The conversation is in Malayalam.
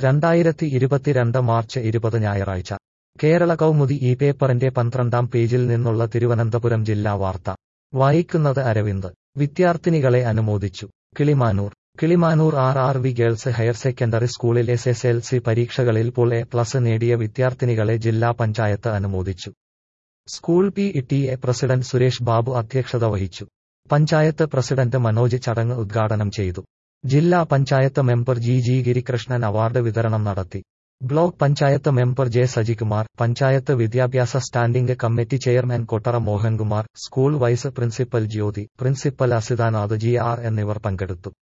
രണ്ടായിരത്തി ഇരുപത്തിരണ്ട് മാർച്ച് ഇരുപത് ഞായറാഴ്ച കേരള കൗമുദി ഈ പേപ്പറിന്റെ പന്ത്രണ്ടാം പേജിൽ നിന്നുള്ള തിരുവനന്തപുരം ജില്ലാ വാർത്ത വായിക്കുന്നത് അരവിന്ദ് വിദ്യാർത്ഥിനികളെ അനുമോദിച്ചു Kilimanoor Kilimanoor R R V girls higher secondary സ്കൂളിൽ എസ് എസ് എൽ സി പരീക്ഷകളിൽ പുൾ എ പ്ലസ് നേടിയ വിദ്യാർത്ഥിനികളെ ജില്ലാ പഞ്ചായത്ത് അനുമോദിച്ചു school P T A president Suresh Babu അധ്യക്ഷത വഹിച്ചു പഞ്ചായത്ത് പ്രസിഡന്റ് മനോജ് ചടങ്ങ് ഉദ്ഘാടനം ചെയ്തു ജില്ലാ panchayat member G G Girikrishnan award വിതരണം നടത്തി block panchayat member J Sajikumar panchayat വിദ്യാഭ്യാസ standing committee chairman Kottara Mohankumar school vice principal Jyothi principal Asithanath G R എന്നിവർ പങ്കെടുത്തു